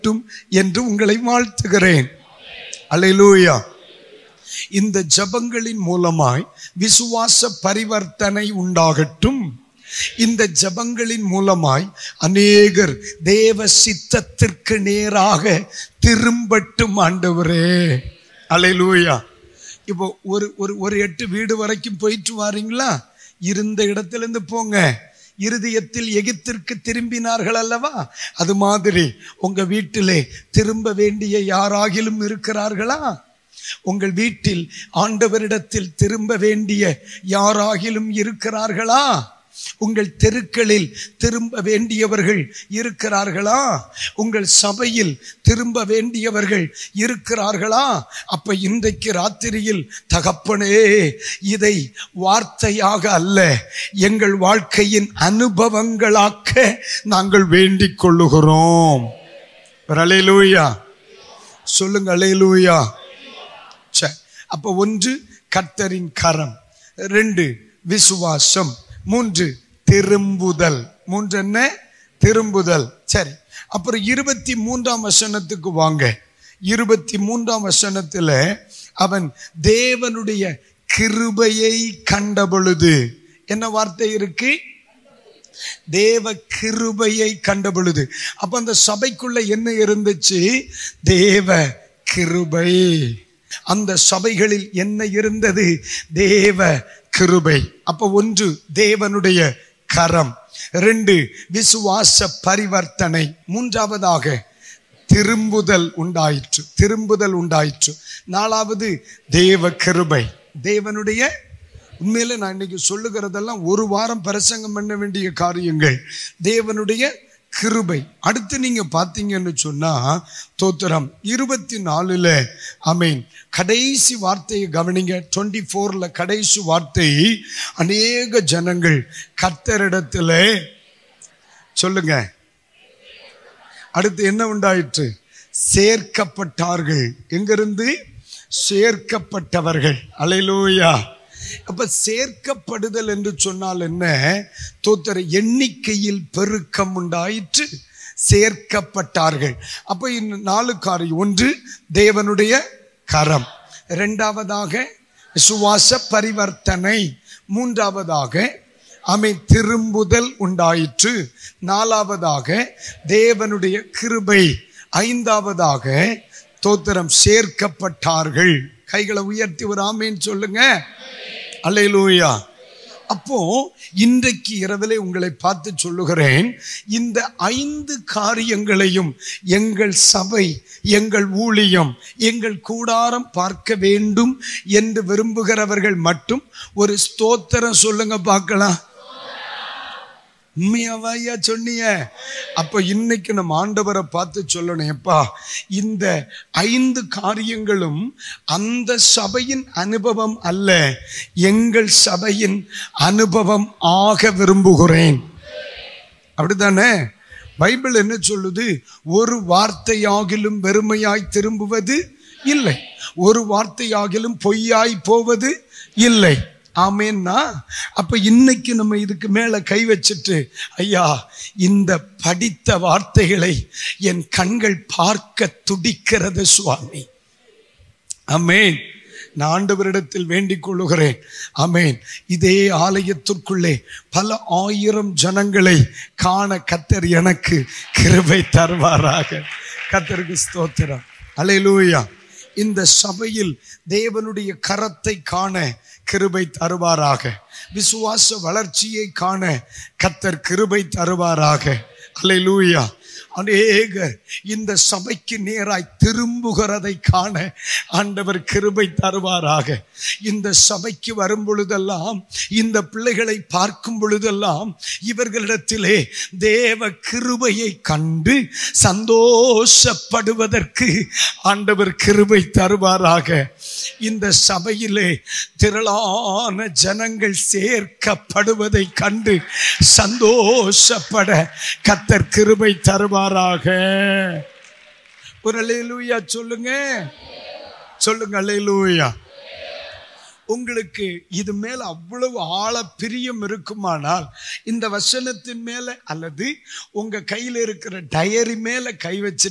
உண்டாகட்டும் என்று உங்களை வாழ்த்துகிறேன் அல்லேலூயா இந்த ஜபங்களின் மூலமாய் விசுவாச பரிவர்த்தனை உண்டாகட்டும் இந்த ஜபங்களின் மூலமாய் அநேகர் தேவ சித்தத்திற்கு நேராக திரும்பட்டும் ஆண்டவரே அல்லேலூயா இப்போ ஒரு ஒரு ஒரு எட்டு வீடு வரைக்கும் போயிட்டு வாரீங்களா இருந்த இடத்துல இருந்து போங்க இருதயத்தில் எகிப்திற்கு திரும்பினார்கள் அல்லவா அது மாதிரி உங்க வீட்டிலே திரும்ப வேண்டிய யாராகிலும் இருக்கிறார்களா உங்கள் வீட்டில் ஆண்டவரிடத்தில் திரும்ப வேண்டிய யாராகிலும் இருக்கிறார்களா உங்கள் தெருக்களில் திரும்ப வேண்டியவர்கள் இருக்கிறார்களா உங்கள் சபையில் திரும்ப வேண்டியவர்கள் இருக்கிறார்களா அப்ப இன்றைக்கு ராத்திரியில் தகப்பனே இதை வார்த்தையாக அல்ல எங்கள் வாழ்க்கையின் அனுபவங்களாக்க நாங்கள் வேண்டிக் கொள்ளுகிறோம் அலையிலூயா சொல்லுங்க அலையிலூயா சரி அப்ப ஒன்று கர்த்தரின் கரம் ரெண்டு விசுவாசம் மூன்று திரும்புதல் மூன்று என்ன திரும்புதல் சரி அப்புறம் இருபத்தி மூன்றாம் வசனத்துக்கு வாங்க இருபத்தி மூன்றாம் வசனத்துல அவன் தேவனுடைய கிருபையை கண்ட பொழுது என்ன வார்த்தை இருக்கு தேவ கிருபையை கண்ட பொழுது அப்ப அந்த சபைக்குள்ள என்ன இருந்துச்சு தேவ கிருபை அந்த சபைகளில் என்ன இருந்தது தேவ கிருபை அப்ப ஒன்று தேவனுடைய கரம் ரெண்டு விசுவாச பரிவர்த்தனை மூன்றாவதாக திரும்புதல் உண்டாயிற்று திரும்புதல் உண்டாயிற்று நாலாவது தேவ கிருபை தேவனுடைய உண்மையில நான் இன்னைக்கு சொல்லுகிறதெல்லாம் ஒரு வாரம் பிரசங்கம் பண்ண வேண்டிய காரியங்கள் தேவனுடைய கிருபை அடுத்து நீங்க பார்த்தீங்கன்னு சொன்னா தோத்திரம் இருபத்தி நாலுல அமீன் கடைசி வார்த்தையை கவனிங்க டுவெண்ட்டி ஃபோர்ல கடைசி வார்த்தை அநேக ஜனங்கள் கர்த்தரிடத்துல சொல்லுங்க அடுத்து என்ன உண்டாயிற்று சேர்க்கப்பட்டார்கள் எங்கிருந்து சேர்க்கப்பட்டவர்கள் அலையிலூயா அப்ப சேர்க்கப்படுதல் என்று சொன்னால் என்ன தோத்தர எண்ணிக்கையில் பெருக்கம் உண்டாயிற்று சேர்க்கப்பட்டார்கள் அப்ப இந்த நாலு காரியம் ஒன்று தேவனுடைய கரம் இரண்டாவதாக சுவாச பரிவர்த்தனை மூன்றாவதாக அமை திரும்புதல் உண்டாயிற்று நாலாவதாக தேவனுடைய கிருபை ஐந்தாவதாக தோத்திரம் சேர்க்கப்பட்டார்கள் கைகளை உயர்த்தி ஒரு ஆமேன்னு சொல்லுங்க அல்லேலூயா அப்போ இன்றைக்கு இரவிலே உங்களை பார்த்து சொல்லுகிறேன் இந்த ஐந்து காரியங்களையும் எங்கள் சபை எங்கள் ஊழியம் எங்கள் கூடாரம் பார்க்க வேண்டும் என்று விரும்புகிறவர்கள் மட்டும் ஒரு ஸ்தோத்திரம் சொல்லுங்க பார்க்கலாம் உண்மையாவாயா சொன்னீங்க அப்ப இன்னைக்கு நம்ம ஆண்டவரை பார்த்து சொல்லணும் எப்பா இந்த ஐந்து காரியங்களும் அந்த சபையின் அனுபவம் அல்ல எங்கள் சபையின் அனுபவம் ஆக விரும்புகிறேன் அப்படித்தானே பைபிள் என்ன சொல்லுது ஒரு வார்த்தையாகிலும் வெறுமையாய் திரும்புவது இல்லை ஒரு வார்த்தையாகிலும் பொய்யாய் போவது இல்லை ஆமேன்னா அப்ப இன்னைக்கு நம்ம இதுக்கு மேல கை வச்சுட்டு ஐயா இந்த படித்த வார்த்தைகளை என் கண்கள் பார்க்க துடிக்கிறது சுவாமி அமேன் நான் ஆண்டவரிடத்தில் வேண்டிக் கொள்ளுகிறேன் அமேன் இதே ஆலயத்திற்குள்ளே பல ஆயிரம் ஜனங்களை காண கத்தர் எனக்கு கிருபை தருவாராக கத்தருக்கு ஸ்தோத்திரம் அலையிலூயா இந்த சபையில் தேவனுடைய கரத்தை காண கிருபை தருவாராக விசுவாச வளர்ச்சியை காண கத்தர் கிருபை தருவாராக அல்லேலூயா அநேகர் இந்த சபைக்கு நேராய் திரும்புகிறதை காண ஆண்டவர் கிருபை தருவாராக இந்த சபைக்கு வரும் பொழுதெல்லாம் இந்த பிள்ளைகளை பார்க்கும் பொழுதெல்லாம் இவர்களிடத்திலே தேவ கிருபையை கண்டு சந்தோஷப்படுவதற்கு ஆண்டவர் கிருபை தருவாராக இந்த சபையிலே திரளான ஜனங்கள் சேர்க்கப்படுவதை கண்டு சந்தோஷப்பட கத்தர் கிருபை தருவாராக ஒரு அலையிலூயா சொல்லுங்க சொல்லுங்க அலையிலூயா உங்களுக்கு இது மேல அவ்வளவு ஆழ பிரியம் இருக்குமானால் இந்த வசனத்தின் மேல அல்லது உங்க கையில இருக்கிற டயரி மேல கை வச்சு